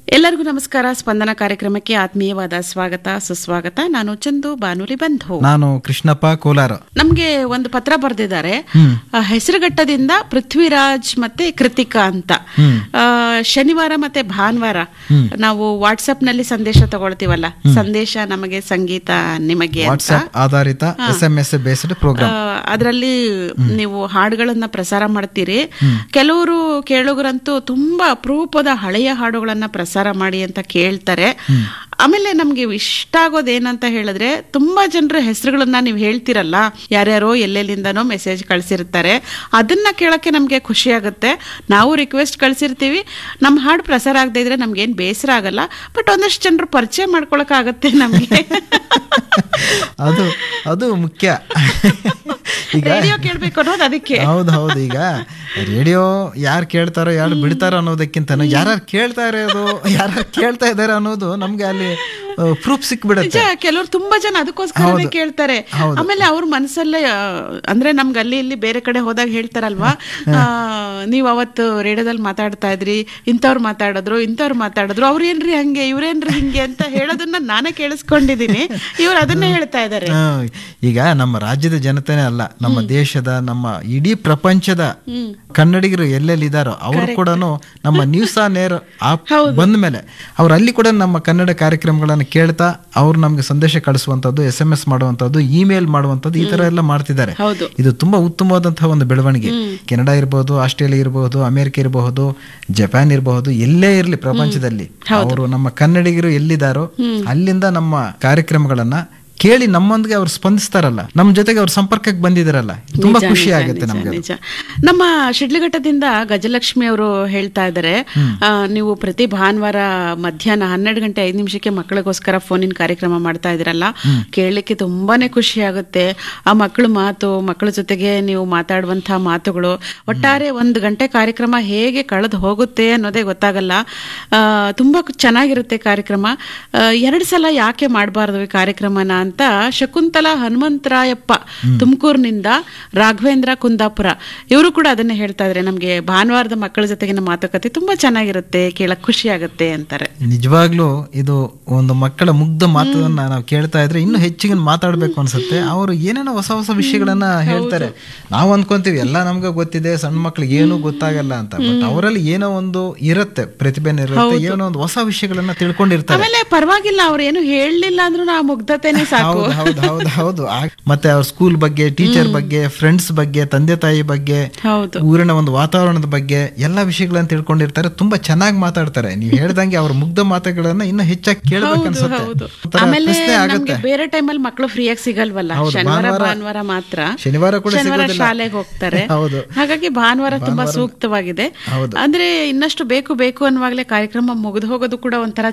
ಎಲ್ಲರಿಗೂ ನಮಸ್ಕಾರ ಸ್ಪಂದನ ಕಾರ್ಯಕ್ರಮಕ್ಕೆ ಆತ್ಮೀಯವಾದ ಸ್ವಾಗತ ಸುಸ್ವಾಗತ ನಾನು ಚಂದು ಬಾನುಲಿ ಬಂಧು ನಾನು ಕೃಷ್ಣಪ್ಪ ಕೋಲಾರ ನಮ್ಗೆ ಒಂದು ಪತ್ರ ಬರೆದಿದ್ದಾರೆ ಹೆಸರುಘಟ್ಟದಿಂದ ಪೃಥ್ವಿರಾಜ್ ಮತ್ತೆ ಕೃತಿಕಾ ಅಂತ ಆ, ಶನಿವಾರ ಮತ್ತೆ ಭಾನುವಾರ ನಾವು ವಾಟ್ಸ್ಆಪ್ ನಲ್ಲಿ ಸಂದೇಶ ತಗೊಳ್ತೀವಲ್ಲ ಸಂದೇಶ ನಮಗೆ ಸಂಗೀತ ನಿಮಗೆ ಅಂತ ವಾಟ್ಸ್ಆಪ್ ಆಧಾರಿತ S M S based program ಅದರಲ್ಲಿ ನೀವು ಹಾಡುಗಳನ್ನ ಪ್ರಸಾರ ಮಾಡ್ತೀರಿ ಕೆಲವರು ಕೇಳುಗರಂತೂ ತುಂಬಾ ಅಪರೂಪದ ಹಳೆಯ ಹಾಡುಗಳನ್ನ ಪ್ರಸಾರ ಮಾಡಿ ಅಂತ ಕೇಳ್ತಾರೆ ಆಮೇಲೆ ನಮ್ಗೆ ಇಷ್ಟ ಆಗೋದು ಏನಂತ ಹೇಳಿದ್ರೆ ತುಂಬಾ ಜನರ ಹೆಸರುಗಳನ್ನ ನೀವು ಹೇಳ್ತಿರಲ್ಲ ಯಾರ್ಯಾರೋ ಎಲ್ಲೆಲ್ಲಿಂದನೋ ಮೆಸೇಜ್ ಕಳ್ಸಿರ್ತಾರೆ ಅದನ್ನ ಕೇಳಕ್ಕೆ ನಮ್ಗೆ ಖುಷಿ ಆಗುತ್ತೆ ನಾವು ರಿಕ್ವೆಸ್ಟ್ ಕಳ್ಸಿರ್ತೀವಿ ನಮ್ಮ ಹಾಡು ಪ್ರಸಾರ ಆಗದೆ ಇದ್ರೆ ನಮ್ಗೇನ್ ಬೇಸರ ಆಗಲ್ಲ ಬಟ್ ಒಂದಷ್ಟು ಜನರು ಪರಿಚಯ ಮಾಡ್ಕೊಳಕ್ ಆಗತ್ತೆ ನಮ್ಗೆ ಅದು ಅದು ಮುಖ್ಯ ಈಗ ರೇಡಿಯೋ ಕೇಳ್ಬೇಕು ಅನ್ನೋದು ಅದಕ್ಕೆ ಹೌದು ಹೌದು ಈಗ ರೇಡಿಯೋ ಯಾರು ಕೇಳ್ತಾರೋ ಯಾರು ಬಿಡ್ತಾರೋ ಅನ್ನೋದಕ್ಕಿಂತ ಯಾರು ಕೇಳ್ತಾ ಇರೋದು ಯಾರು ಕೇಳ್ತಾ ಇದಾರೆ ಅನ್ನೋದು ನಮ್ಗೆ ಅಲ್ಲಿ ಪ್ರೂಫ್ ಸಿಕ್ಬಿಡುತ್ತೆ ನಿಜ ಕೆಲವ್ರು ತುಂಬಾ ಜನ ಅದಕ್ಕೋಸ್ಕರನೇ ಕೇಳ್ತಾರೆ ಆಮೇಲೆ ಅವ್ರ ಮನಸ್ಸಲ್ಲೇ ಆ, ಅಂದ್ರೆ ನಮ್ಗೆ ಅಲ್ಲಿ ಇಲ್ಲಿ ಬೇರೆ ಕಡೆ ಹೋದಾಗ ಹೇಳ್ತಾರಲ್ವಾ ಆ, ನೀವ್ ಅವತ್ತು ರೇಡಿಯೋದಲ್ಲಿ ಮಾತಾಡ್ತಾ ಇದ್ರಿ ಇಂಥವ್ರು ಮಾತಾಡಿದ್ರು ಇಂಥವ್ರು ಮಾತಾಡಿದ್ರು ಅವ್ರೇನ್ರಿ ಹಂಗೆ ಇವ್ರೇನ್ರಿ ಹಿಂಗೆ ಅಂತ ಹೇಳೋದನ್ನ ನಾನೇ ಕೇಳಿಸ್ಕೊಂಡಿದೀನಿ ಇವ್ರು ಅದನ್ನೇ ಹೇಳ್ತಾ ಇದಾರೆ ಆ, ಈಗ ನಮ್ಮ ರಾಜ್ಯದ ಜನತೆನೇ ಅಲ್ಲ ನಮ್ಮ ದೇಶದ ನಮ್ಮ ಇಡೀ ಪ್ರಪಂಚದ ಕನ್ನಡಿಗರು ಎಲ್ಲೆಲ್ಲಿ ಇದಾರೋ ಅವರು ಕೂಡ ನಮ್ಮ ನ್ಯೂಸ್ ಆನ್ ಏರ್ ಆಪ್ ಬಂದ ಮೇಲೆ ಅವ್ರು ಅಲ್ಲಿ ಕೂಡ ನಮ್ಮ ಕನ್ನಡ ಕಾರ್ಯಕ್ರಮಗಳನ್ನು ಕೇಳ್ತಾ ಅವ್ರು ನಮ್ಗೆ ಸಂದೇಶ ಕಳಿಸುವಂತದ್ದು ಎಸ್ ಎಂ ಎಸ್ ಮಾಡುವಂತದ್ದು ಇಮೇಲ್ ಮಾಡುವಂತದ್ದು ಈ ತರ ಎಲ್ಲ ಮಾಡ್ತಿದ್ದಾರೆ ಹೌದು ಇದು ತುಂಬಾ ಉತ್ತಮವಾದಂತಹ ಒಂದು ಬೆಳವಣಿಗೆ ಕೆನಡಾ ಇರಬಹುದು ಆಸ್ಟ್ರೇಲಿಯಾ ಇರಬಹುದು ಅಮೆರಿಕ ಇರಬಹುದು ಜಪಾನ್ ಇರಬಹುದು ಎಲ್ಲೇ ಇರಲಿ ಪ್ರಪಂಚದಲ್ಲಿ ಅವರು ನಮ್ಮ ಕನ್ನಡಿಗರು ಎಲ್ಲಿದ್ದಾರೋ ಅಲ್ಲಿಂದ ನಮ್ಮ ಕಾರ್ಯಕ್ರಮಗಳನ್ನ ಕೇಳಿ ನಮ್ಮೊಂದಿಗೆ ಅವ್ರು ಸ್ಪಂದಿಸ್ತಾರಲ್ಲ ನಮ್ಮ ಜೊತೆಗೆ ಅವ್ರ ಸಂಪರ್ಕಕ್ಕೆ ಬಂದಿದಾರಲ್ಲ ತುಂಬಾ ನಿಜ, ಖುಷಿ ನಿಜ, ಆಗುತ್ತೆ ನಿಜ, ನಮ್ಗೆ ನಿಜ ನಮ್ಮ ಶಿಡ್ಲಘಟ್ಟದಿಂದ ಗಜಲಕ್ಷ್ಮಿ ಅವರು ಹೇಳ್ತಾ ಇದ್ದಾರೆ ಆ, ನೀವು ಪ್ರತಿ ಭಾನುವಾರ ಮಧ್ಯಾಹ್ನ ಹನ್ನೆರಡು ಗಂಟೆ ಐದು ನಿಮಿಷಕ್ಕೆ ಮಕ್ಕಳಿಗೋಸ್ಕರ ಫೋನಿನ ಕಾರ್ಯಕ್ರಮ ಮಾಡ್ತಾ ಇದ್ರಲ್ಲ ಕೇಳಲಿಕ್ಕೆ ತುಂಬಾನೇ ಖುಷಿ ಆಗುತ್ತೆ ಆ ಮಕ್ಕಳ ಮಾತು ಮಕ್ಕಳ ಜೊತೆಗೆ ನೀವು ಮಾತಾಡುವಂತಹ ಮಾತುಗಳು ಒಟ್ಟಾರೆ ಒಂದು ಗಂಟೆ ಕಾರ್ಯಕ್ರಮ ಹೇಗೆ ಕಳೆದು ಹೋಗುತ್ತೆ ಅನ್ನೋದೇ ಗೊತ್ತಾಗಲ್ಲ ಆ, ತುಂಬಾ ಚೆನ್ನಾಗಿರುತ್ತೆ ಕಾರ್ಯಕ್ರಮ ಆ, ಎರಡು ಸಲ ಯಾಕೆ ಮಾಡಬಾರ್ದು ಈ ಕಾರ್ಯಕ್ರಮನ ಅಂತ ಶಕುಂತಲಾ ಹನುಮಂತರಾಯಪ್ಪ ತುಮಕೂರಿನಿಂದ ರಾಘವೇಂದ್ರ ಕುಂದಾಪುರ ಇವರು ಕೂಡ ಅದನ್ನೇ ಹೇಳ್ತಾ ಇದ್ರೆ ನಮ್ಗೆ ಭಾನುವಾರದ ಮಕ್ಕಳ ಜೊತೆಗಿನ ಮಾತುಕತೆ ತುಂಬಾ ಚೆನ್ನಾಗಿರುತ್ತೆ ಕೇಳಕ್ ಖುಷಿ ಆಗುತ್ತೆ ಅಂತಾರೆ ನಿಜವಾಗ್ಲೂ ಇದು ಒಂದು ಮಕ್ಕಳ ಮುಗ್ಧ ಮಾತನ್ನ ನಾವು ಕೇಳ್ತಾ ಇದ್ರೆ ಇನ್ನು ಹೆಚ್ಚಿಗೆ ಮಾತಾಡ್ಬೇಕು ಅನ್ಸುತ್ತೆ ಅವರು ಏನೇನೋ ಹೊಸ ಹೊಸ ವಿಷಯಗಳನ್ನ ಹೇಳ್ತಾರೆ ನಾವು ಅನ್ಕೊಂತೀವಿ ಎಲ್ಲ ನಮ್ಗೆ ಗೊತ್ತಿದೆ ಸಣ್ಣ ಮಕ್ಳಿಗೆ ಏನೂ ಗೊತ್ತಾಗಲ್ಲ ಅಂತ ಬಟ್ ಅವರಲ್ಲಿ ಏನೋ ಒಂದು ಇರುತ್ತೆ ಪ್ರತಿಭೆನ ಇರುತ್ತೆ ಏನೋ ಒಂದು ಹೊಸ ವಿಷಯಗಳನ್ನ ತಿಳ್ಕೊಂಡಿರ್ತಾರೆ ಆಮೇಲೆ ಪರವಾಗಿಲ್ಲ ಅವ್ರು ಏನು ಹೇಳಲಿಲ್ಲ ಅಂದ್ರೂ ನಾ ಮುಗ್ಧತೆನೆ ಸಾಕು ಹೌದು ಹೌದು ಹೌದು ಹೌದು ಆ- ಮತ್ತೆ ಅವ್ರ ಸ್ಕೂಲ್ ಬಗ್ಗೆ ಟೀಚರ್ ಬಗ್ಗೆ ಫ್ರೆಂಡ್ಸ್ ಬಗ್ಗೆ ತಂದೆ ತಾಯಿ ಬಗ್ಗೆ ಹೌದು ಊರಿನ ಒಂದು ವಾತಾವರಣದ ಬಗ್ಗೆ ಎಲ್ಲಾ ವಿಷಯಗಳನ್ನ ತಿಳ್ಕೊಂಡಿರ್ತಾರೆ ತುಂಬಾ ಚೆನ್ನಾಗಿ ಮಾತಾಡ್ತಾರೆ ನೀವು ಹೇಳ್ದಂಗೆ ಅವ್ರ ಮುಗ್ಧ ಮಾತುಗಳನ್ನ ಇನ್ನ ಹೆಚ್ಚಾಗಿ ಕೇಳ್ಬೇಕು ಅನ್ಸುತ್ತೆ ಹೌದು ಒಂಥರ ಆಮೇಲೆ ಪ್ರಶ್ನೆ ನಮ್ಗೆ ಆಗುತ್ತೆ ಬೇರೆ ಟೈಮಲ್ಲಿ ಮಕ್ಕಳು ಫ್ರೀಯಾಗಿ ಸಿಗಲ್ವಲ್ಲ ಹೌದು, ಶನಿವಾರ ಭಾನುವಾರ- ಭಾನುವಾರ ಮಾತ್ರ ಶನಿವಾರ ಕೂಡ ಶನಿವಾರ ಸಿಗೋದಿಲ್ಲ. ಶಾಲೆಗೆ ಹೋಗ್ತಾರೆ ಹೌದು ಹಾಗಾಗಿ ಭಾನುವಾರ ತುಂಬಾ ಸೂಕ್ತವಾಗಿದೆ ಹೌದು. ಅಂದ್ರೆ ಇನ್ನಷ್ಟು ಬೇಕು ಬೇಕು ಅನ್ನುವಾಗಲೇ ಕಾರ್ಯಕ್ರಮ ಮುಗಿದು ಹೋಗೋದು ಕೂಡ ಒಂಥರ